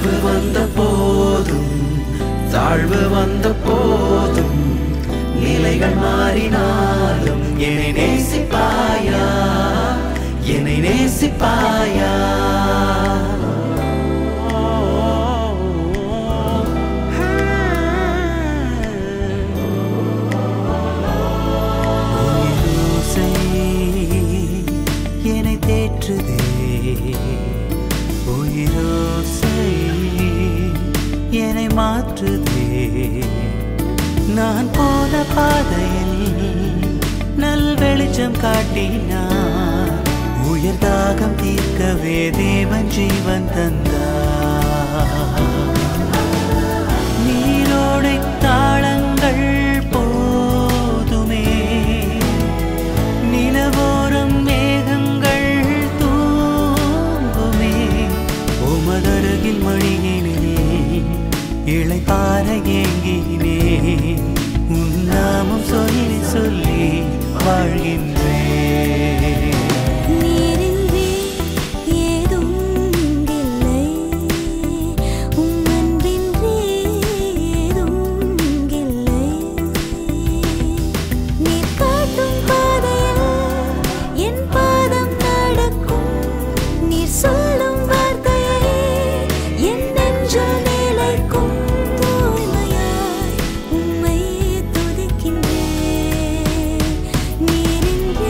வாழ்வு வந்த போதும் தாழ்வு வந்த போதும் நிலைகள் மாறினாலும் என்னை நேசிப்பாயா என்னை நேசிப்பாயா உயிரோசை என்னை தேற்றுதே உயிரோசை என்னை மாற்றுதே நான் போன பாதையில் நல் வெளிச்சம் காட்டினார் உயர் தாகம் தீர்க்கவே தேவன் ஜீவன் தந்தார் நீரோடை தாளங்கள் போதுமே நிலவோரம் மேகங்கள் தூங்குமே உமதருகில் மொழியினே இளைப்பார ஏங்கினே உன்னாமம் சொல்லி சொல்லி வாழ்கின்றேன் நீரின்றி ஏதும் இல்லை உம் அன்பின்றி ஏதும் இல்லை நீர் காட்டும் பாதையில் என் பாதம் நடக்கும் நீர் சொல்லும் வார்த்தையை என் நெஞ்சில் நிலைக்கும் தூய்மையாய் உம்மை துதிக்கின்றேன் நீரின்றி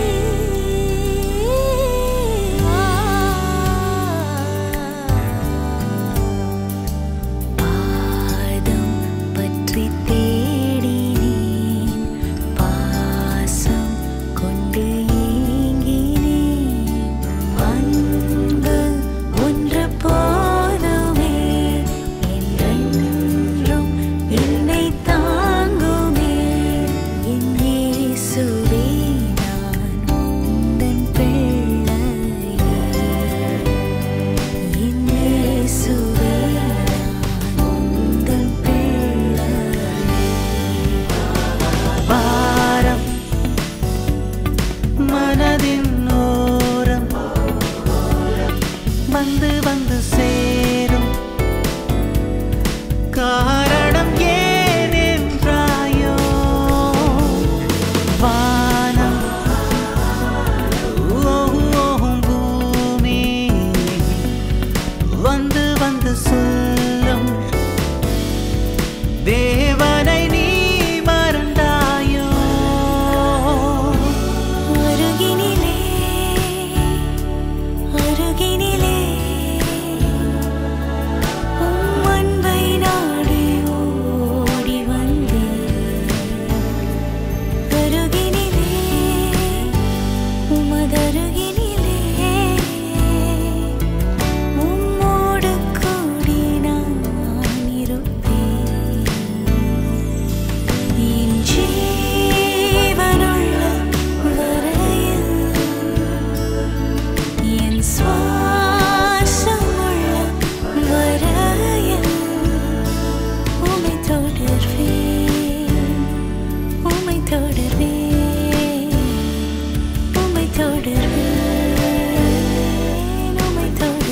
பாதம் பற்றி தேடினேன் பாசம் கொண்டு ஏங்கினேன் அன்பு ஒன்று போதுமே என்றென்றும் என்னை தாங்குமே என் இயேசுவே நான் உந்தன் பிள்ளையே என் இயேசுவே நான் உந்தன் பிள்ளையே பாரம் மனதின் ஓரம் வந்து வந்து சேரும் காரணம் ஏன் என்றாயோ வானம் ஓஹும் பூமி வந்து வந்து சொல்லும் தேவனை நீ மறந்தாயோ அருகினிலே அருகினிலே உம் அன்பை நாடி ஓடி வந்தேன் அருகினிலே உமதருகினிலே உம்மோடு கூடி நான் இருப்பேன் என் ஜீவனுள்ள வரையில் என் சுவாசமுள்ள வரையில் உம்மை தொடர்வேன் உம்மை தொடர்வேன் உம்மை தொடர்வேன் உம்மை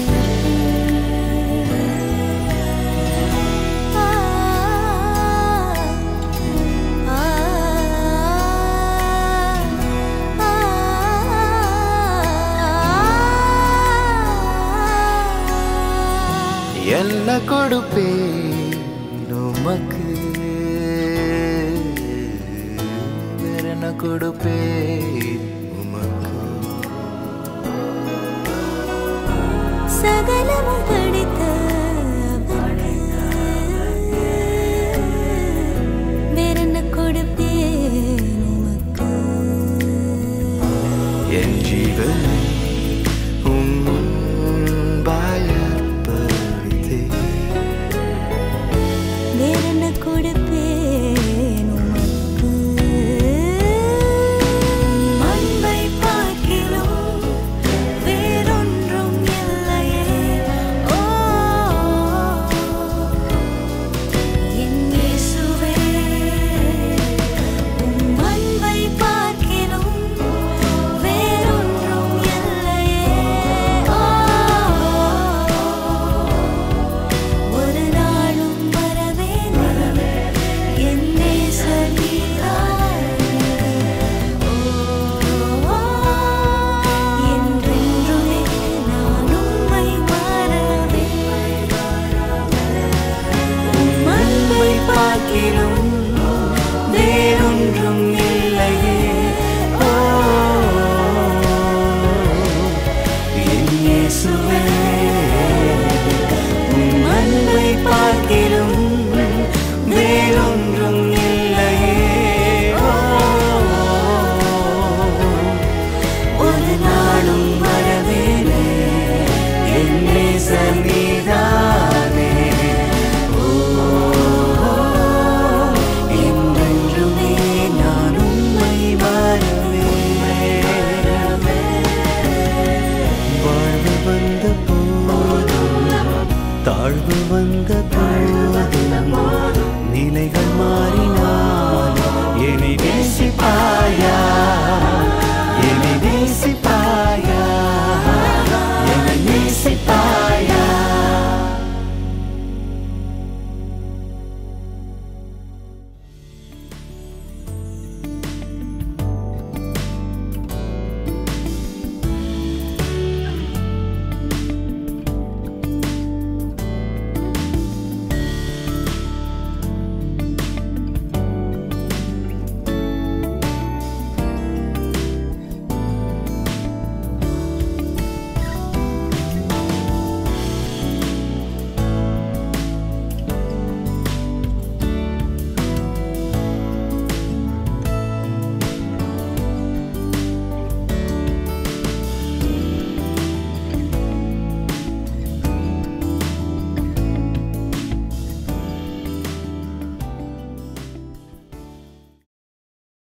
என்ன கொடுப்பேன் உமக்கு வேற என்ன கொடுப்பேன் உமக்கு சகலமும் படித்த வேறென்ன கொடுப்பேன் உமக்கு என் ஜீவனை